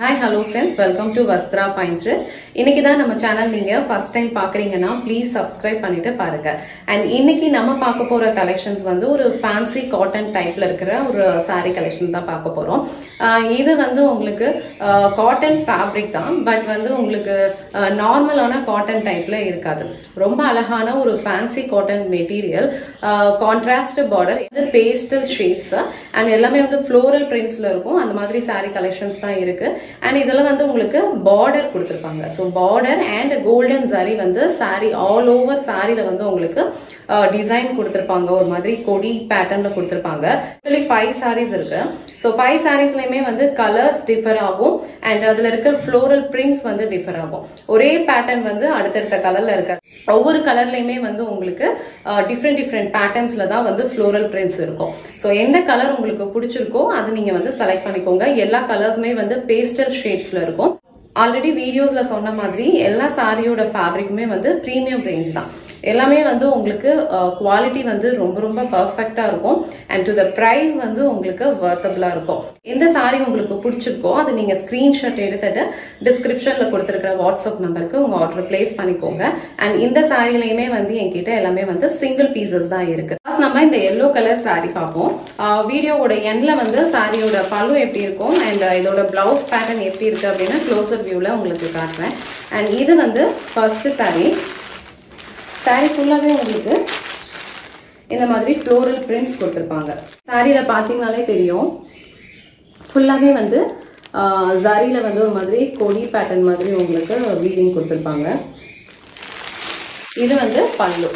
hi hello friends welcome to Vastra fine dress இன்னைக்கு தான் நம்ம சேனல் நீங்க ஃபர்ஸ்ட் டைம் பாக்குறீங்கன்னா ப்ளீஸ் சப்ஸ்கிரைப் பண்ணிட்டு பாருங்க அண்ட் இன்னைக்கு நம்ம பார்க்க போற கலெக்ஷன்ஸ் வந்து ஒரு ஃபேன்சி காட்டன் டைப்ல இருக்கிற ஒரு saree கலெக்ஷன் தான் பார்க்க போறோம் ஆஹ் இது வந்து உங்களுக்கு காட்டன் ஃபேப்ரிக் தான் பட் வந்து உங்களுக்கு நார்மலான காட்டன் டைப்ல இருக்காது ரொம்ப அழகான ஒரு fancy cotton material contrast border இது பேஸ்டல் ஷேட்ஸ் அண்ட் எல்லாமே வந்து ஃப்ளோரல் பிரிண்ட்ஸ்ல இருக்கும் அந்த மாதிரி saree கலெக்ஷன்ஸ் தான் இருக்கு அண்ட் இதெல்லாம் வந்து உங்களுக்கு பார்டர் கொடுத்துருப்பாங்க so border and golden sari வந்து saree ஆல் ஓவர் சாரியில வந்து உங்களுக்கு டிசைன் கொடுத்துருப்பாங்க ஒரு மாதிரி கொடி பேட்டர்ன்ல கொடுத்துருப்பாங்க ஃபைவ் சாரீஸ் இருக்கு ஸோ ஃபைவ் சாரீஸ்லயுமே வந்து கலர்ஸ் டிஃபர் ஆகும் அண்ட் அதுல இருக்க ஃப்ளோரல் பிரிண்ட்ஸ் வந்து டிஃபர் ஆகும் ஒரே பேட்டர்ன் வந்து அடுத்தடுத்த கலர்ல இருக்காது ஒவ்வொரு கலர்லயுமே வந்து உங்களுக்கு டிஃப்ரெண்ட் டிஃப்ரெண்ட் பேட்டர்ன்ஸ்ல தான் வந்து ஃப்ளோரல் பிரிண்ட்ஸ் இருக்கும் ஸோ எந்த கலர் உங்களுக்கு பிடிச்சிருக்கோ அது நீங்க வந்து செலக்ட் பண்ணிக்கோங்க எல்லா கலர்ஸுமே வந்து பேஸ்டல் ஷேட்ஸ்ல இருக்கும் ஆல்ரெடி வீடியோஸ்ல சொன்ன மாதிரி எல்லா சாரியோட ஃபேப்ரிக்குமே வந்து ப்ரீமியம் ரேஞ்ச் தான் எல்லாமே வந்து உங்களுக்கு குவாலிட்டி வந்து ரொம்ப ரொம்ப பர்ஃபெக்டா இருக்கும் அண்ட் டு த ப்ரைஸ் வந்து உங்களுக்கு வர்த்தபிளா இருக்கும் எந்த சாரி உங்களுக்கு பிடிச்சிருக்கோ அது நீங்க ஸ்கிரீன்ஷாட் எடுத்துட்டு டிஸ்கிரிப்ஷன்ல கொடுத்துருக்கிற வாட்ஸ்அப் நம்பருக்கு உங்க ஆர்டர் பிளேஸ் பண்ணிக்கோங்க அண்ட் இந்த சாரிலையுமே வந்து என்கிட்ட எல்லாமே வந்து சிங்கிள் பீசஸ் தான் இருக்கு ஃபர்ஸ்ட் நம்ம இந்த எல்லோ கலர் சாரி பார்ப்போம் வீடியோவோட எண்ட்ல வந்து சாரியோட பழு எப்படி இருக்கும் அண்ட் இதோட பிளவுஸ் பேட்டர்ன் எப்படி இருக்கு அப்படின்னு க்ளோசர் வியூல உங்களுக்கு காட்டுறேன் அண்ட் இது வந்து ஃபர்ஸ்ட் சாரி சாரி ஃபுல்லாகவே உங்களுக்கு இந்த மாதிரி ஃப்ளோரல் பிரிண்ட்ஸ் கொடுத்துருப்பாங்க சாரியில் பார்த்தீங்கனாலே தெரியும் ஃபுல்லாகவே வந்து ஜரியில் வந்து ஒரு மாதிரி கொடி பேட்டர்ன் மாதிரி உங்களுக்கு வீவிங் கொடுத்துருப்பாங்க இது வந்து பல்லு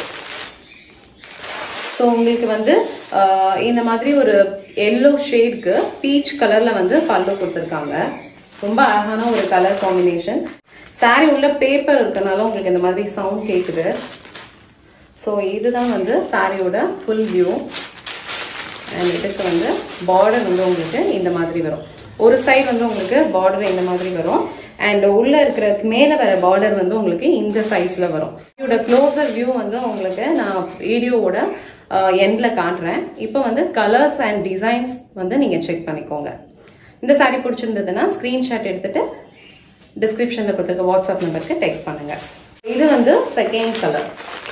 ஸோ உங்களுக்கு வந்து இந்த மாதிரி ஒரு எல்லோ ஷேட்க்கு பீச் கலரில் வந்து பல்லு கொடுத்துருக்காங்க ரொம்ப அழகான ஒரு கலர் காம்பினேஷன் சாரி உள்ள பேப்பர் இருக்கனால உங்களுக்கு இந்த மாதிரி சவுண்ட் கேட்குது ஸோ இதுதான் வந்து சாரியோட ஃபுல் வியூ அண்ட் இதுக்கு வந்து பார்டர் வந்து உங்களுக்கு இந்த மாதிரி வரும் ஒரு சைடு வந்து உங்களுக்கு பார்டர் இந்த மாதிரி வரும் அண்ட் உள்ள இருக்கிற மேலே வர பார்டர் வந்து உங்களுக்கு இந்த சைஸ்ல வரும் இதோட க்ளோசர் வியூ வந்து உங்களுக்கு நான் வீடியோவோட எண்ட்ல காட்டுறேன் இப்போ வந்து கலர்ஸ் அண்ட் டிசைன்ஸ் வந்து நீங்க செக் பண்ணிக்கோங்க இந்த சாரி பிடிச்சிருந்ததுன்னா ஸ்கிரீன்ஷாட் எடுத்துட்டு டிஸ்கிரிப்ஷன்ல கொடுத்துருக்க வாட்ஸ்அப் நம்பருக்கு டெக்ஸ்ட் பண்ணுங்க இது வந்து செகண்ட் கலர்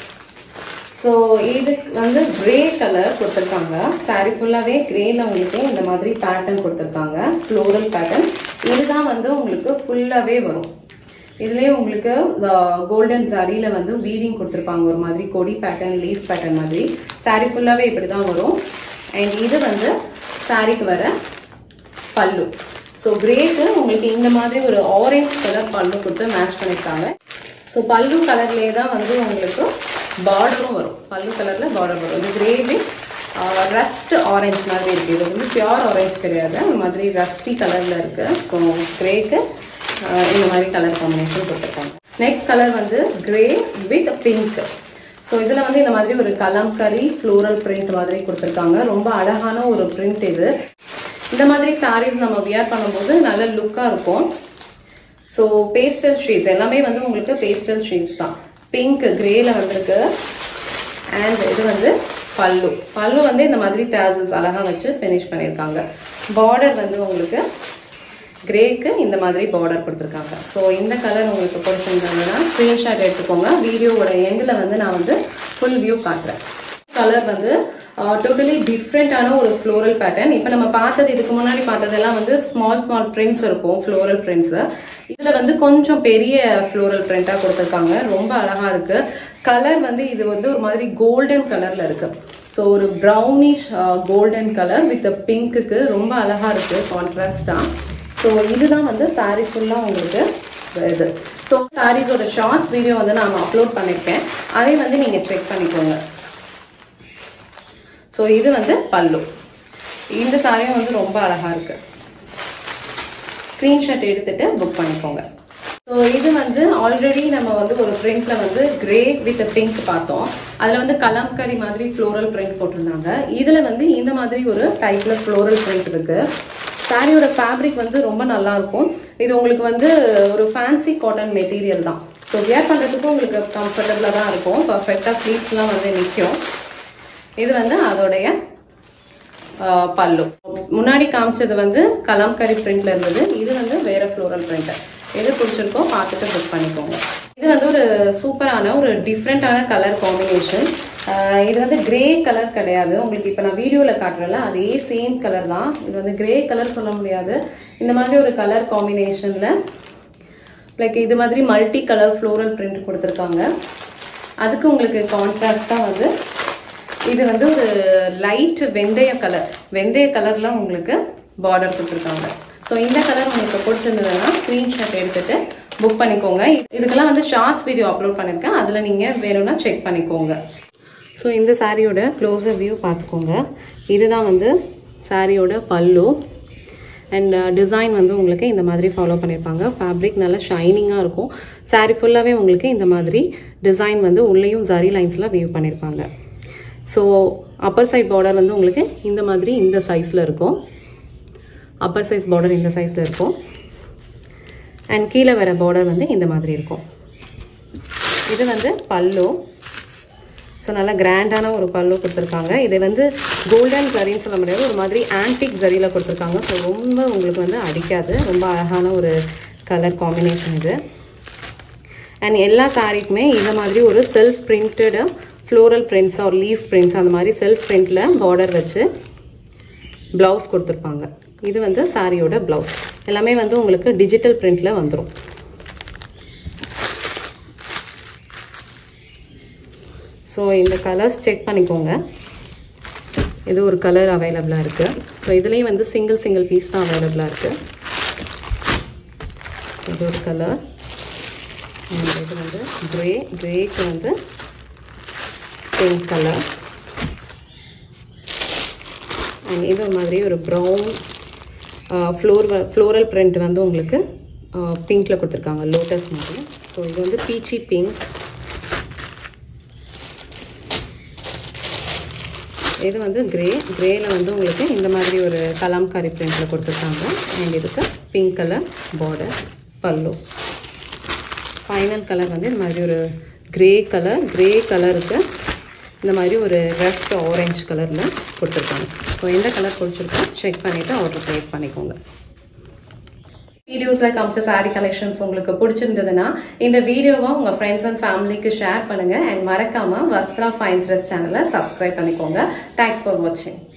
ஸோ இது வந்து கிரே கலர் கொடுத்துருக்காங்க சாரி ஃபுல்லாகவே கிரேல உங்களுக்கு இந்த மாதிரி பேட்டர்ன் கொடுத்துருக்காங்க ஃப்ளோரல் பேட்டர்ன் இதுதான் வந்து உங்களுக்கு ஃபுல்லாகவே வரும் இதுலேயே உங்களுக்கு கோல்டன் சாரியில் வந்து வீவிங் கொடுத்துருப்பாங்க ஒரு மாதிரி கொடி பேட்டர்ன் லீஃப் பேட்டர்ன் மாதிரி சாரி ஃபுல்லாகவே இப்படி தான் வரும் அண்ட் இது வந்து சாரிக்கு வர பல்லு ஸோ கிரேக்கு உங்களுக்கு இந்த மாதிரி ஒரு ஆரஞ்சு கலர் பல்லு கொடுத்து மேட்ச் பண்ணியிருக்காங்க ஸோ பல்லு கலர்லேயே தான் வந்து உங்களுக்கு பார்டரும் வரும் பல்லு கலரில் பார்டர் வரும் இது கிரேவி ரஸ்ட் ஆரஞ்சு மாதிரி இருக்குது இது வந்து பியூர் ஆரஞ்சு கிடையாது அந்த மாதிரி ரஸ்டி கலரில் இருக்குது ஸோ கிரேக்கு இந்த மாதிரி கலர் காம்பினேஷன் கொடுத்துருக்காங்க நெக்ஸ்ட் கலர் வந்து கிரே வித் பிங்க் ஸோ இதில் வந்து இந்த மாதிரி ஒரு கலம்கரி ஃப்ளோரல் பிரிண்ட் மாதிரி கொடுத்துருக்காங்க ரொம்ப அழகான ஒரு பிரிண்ட் இது இந்த மாதிரி சாரீஸ் நம்ம வியர் பண்ணும்போது நல்ல லுக்காக இருக்கும் ஸோ பேஸ்டல் ஷேட்ஸ் எல்லாமே வந்து உங்களுக்கு பேஸ்டல் ஷேட்ஸ் தான் பிங்க் கிரேல வந்திருக்கு அண்ட் இது வந்து பல்லு பல்லு வந்து இந்த மாதிரி டேசல்ஸ் அழகாக வச்சு ஃபினிஷ் பண்ணியிருக்காங்க பார்டர் வந்து உங்களுக்கு கிரேக்கு இந்த மாதிரி பார்டர் கொடுத்துருக்காங்க ஸோ இந்த கலர் உங்களுக்கு பிடிச்சிருந்ததுன்னா ஸ்க்ரீன்ஷாட் எடுத்துக்கோங்க வீடியோவோட எண்டில் வந்து நான் வந்து ஃபுல் வியூ காட்டுறேன் கலர் வந்து டோட்டலி டிஃப்ரெண்ட்டான ஒரு ஃப்ளோரல் பேட்டர்ன் இப்போ நம்ம பார்த்தது இதுக்கு முன்னாடி பார்த்ததெல்லாம் வந்து ஸ்மால் ஸ்மால் பிரிண்ட்ஸ் இருக்கும் ஃப்ளோரல் பிரிண்ட்ஸ் இதில் வந்து கொஞ்சம் பெரிய ஃப்ளோரல் பிரிண்ட்டாக கொடுத்துருக்காங்க ரொம்ப அழகாக இருக்கு கலர் வந்து இது வந்து ஒரு மாதிரி கோல்டன் கலரில் இருக்கு ஸோ ஒரு ப்ரௌனிஷ் கோல்டன் கலர் வித் பிங்க்குக்கு ரொம்ப அழகாக இருக்கு கான்ட்ராஸ்டாக ஸோ இதுதான் வந்து சாரீ ஃபுல்லாக உங்களுக்கு இது ஸோ சாரீஸோட ஷார்ட்ஸ் வீடியோ வந்து நான் அப்லோட் பண்ணியிருக்கேன் அதை வந்து நீங்கள் செக் பண்ணிக்கோங்க ஸோ இது வந்து பல்லு இந்த சாரியும் வந்து ரொம்ப அழகாக இருக்கு ஸ்க்ரீன்ஷாட் எடுத்துட்டு புக் பண்ணிக்கோங்க ஸோ இது வந்து ஆல்ரெடி நம்ம வந்து ஒரு பிரிண்ட்ல வந்து கிரே வித் பிங்க் பார்த்தோம் அதில் வந்து கலம்கரி மாதிரி ஃப்ளோரல் பிரிண்ட் போட்டிருந்தாங்க இதில் வந்து இந்த மாதிரி ஒரு டைப்ல ஃப்ளோரல் பிரிண்ட் இருக்கு சாரியோட ஃபேப்ரிக் வந்து ரொம்ப நல்லா இருக்கும் இது உங்களுக்கு வந்து ஒரு ஃபேன்சி காட்டன் மெட்டீரியல் தான் ஸோ வியர் பண்ணுறதுக்கும் உங்களுக்கு கம்ஃபர்டபுளாக தான் இருக்கும் பர்ஃபெக்டாக ஃப்ளீட்ஸ்லாம் வந்து நிற்கும் இது வந்து அதோடைய பல்லு முன்னாடி காமிச்சது வந்து கலாம்கரி பிரிண்ட்ல இருந்தது இது வந்து வேற ஃப்ளோரல் பிரிண்ட் எது பிடிச்சிருக்கோ பார்த்துட்டு புக் பண்ணிக்கோங்க இது வந்து ஒரு சூப்பரான ஒரு டிஃப்ரெண்டான கலர் காம்பினேஷன் இது வந்து கிரே கலர் கிடையாது உங்களுக்கு இப்போ நான் வீடியோவில் காட்டுறேன்ல அதே சேம் கலர் தான் இது வந்து கிரே கலர் சொல்ல முடியாது இந்த மாதிரி ஒரு கலர் காம்பினேஷனில் லைக் இது மாதிரி மல்டி கலர் ஃப்ளோரல் பிரிண்ட் கொடுத்துருக்காங்க அதுக்கு உங்களுக்கு கான்ட்ராஸ்டாக வந்து இது வந்து ஒரு லைட் வெந்தய கலர் வெந்தய கலரில் உங்களுக்கு பார்டர் கொடுத்துருக்காங்க ஸோ இந்த கலர் உங்களுக்கு பிடிச்சிருந்ததுன்னா ஸ்க்ரீன்ஷாட் எடுத்துட்டு புக் பண்ணிக்கோங்க இதுக்கெல்லாம் வந்து ஷார்ட்ஸ் வீடியோ அப்லோட் பண்ணியிருக்கேன் அதில் நீங்கள் வேணும்னா செக் பண்ணிக்கோங்க ஸோ இந்த சாரியோட க்ளோஸர் வியூ பார்த்துக்கோங்க இதுதான் வந்து சாரியோட பல்லு அண்ட் டிசைன் வந்து உங்களுக்கு இந்த மாதிரி ஃபாலோ பண்ணியிருப்பாங்க ஃபேப்ரிக் நல்லா ஷைனிங்காக இருக்கும் சாரீ ஃபுல்லாகவே உங்களுக்கு இந்த மாதிரி டிசைன் வந்து உள்ளேயும் ஜரி லைன்ஸில் வியூ பண்ணியிருப்பாங்க ஸோ அப்பர் சைட் பார்டர் வந்து உங்களுக்கு இந்த மாதிரி இந்த சைஸில் இருக்கும் அப்பர் சைஸ் பார்டர் இந்த சைஸில் இருக்கும் அண்ட் கீழே வர பார்டர் வந்து இந்த மாதிரி இருக்கும் இது வந்து பல்லு ஸோ நல்லா கிராண்டான ஒரு பல்லு கொடுத்துருக்காங்க இதை வந்து கோல்டன் ஜரின்னு சொல்ல முடியாது ஒரு மாதிரி ஆன்டிக் ஜரியில் கொடுத்துருக்காங்க ஸோ ரொம்ப உங்களுக்கு வந்து அடிக்காது ரொம்ப அழகான ஒரு கலர் காம்பினேஷன் இது அண்ட் எல்லா சாரீக்குமே இந்த மாதிரி ஒரு செல்ஃப் பிரிண்டடு ஃப்ளோரல் பிரிண்ட்ஸ் ஒரு லீஃப் பிரிண்ட்ஸ் அந்த மாதிரி செல்ஃப் பிரிண்டில் பார்டர் வச்சு ப்ளவுஸ் கொடுத்துருப்பாங்க இது வந்து சாரியோட ப்ளவுஸ் எல்லாமே வந்து உங்களுக்கு டிஜிட்டல் பிரிண்டில் வந்துடும் ஸோ இந்த கலர்ஸ் செக் பண்ணிக்கோங்க இது ஒரு கலர் அவைலபிளாக இருக்குது ஸோ இதுலேயும் வந்து சிங்கிள் சிங்கிள் பீஸ் தான் அவைலபிளாக இருக்குது இது ஒரு கலர் இது வந்து க்ரே க்ரேக்கு வந்து பிங்க் கலர் அண்ட் இது மாதிரி ஒரு ப்ரௌன் ஃப்ளோர் ஃப்ளோரல் பிரிண்ட் வந்து உங்களுக்கு பிங்க்கில் கொடுத்துருக்காங்க லோட்டஸ் மாதிரி ஸோ இது வந்து பீச்சி பிங்க் இது வந்து கிரே கிரேல வந்து உங்களுக்கு இந்த மாதிரி ஒரு கலாம்காரி பிரிண்டில் கொடுத்துருக்காங்க அண்ட் இதுக்கு பிங்க் கலர் பார்டர் பல்லு ஃபைனல் கலர் வந்து இந்த மாதிரி ஒரு கிரே கலர் கிரே கலருக்கு இந்த மாதிரி ஒரு ரெஸ்ட் ஆரஞ்சு கலரில் கொடுத்துருக்காங்க ஸோ எந்த கலர் பிடிச்சிருக்கோ செக் பண்ணிவிட்டு ஆர்டர் ப்ளேஸ் பண்ணிக்கோங்க வீடியோஸில் காமிச்ச சாரீ கலெக்ஷன்ஸ் உங்களுக்கு பிடிச்சிருந்ததுன்னா இந்த வீடியோவை உங்கள் ஃப்ரெண்ட்ஸ் அண்ட் ஃபேமிலிக்கு ஷேர் பண்ணுங்கள் அண்ட் மறக்காமல் வஸ்த்ரா ஃபைன்ஸ் ட்ரெஸ் சேனலை சப்ஸ்கிரைப் பண்ணிக்கோங்க தேங்க்ஸ் ஃபார் வாட்சிங்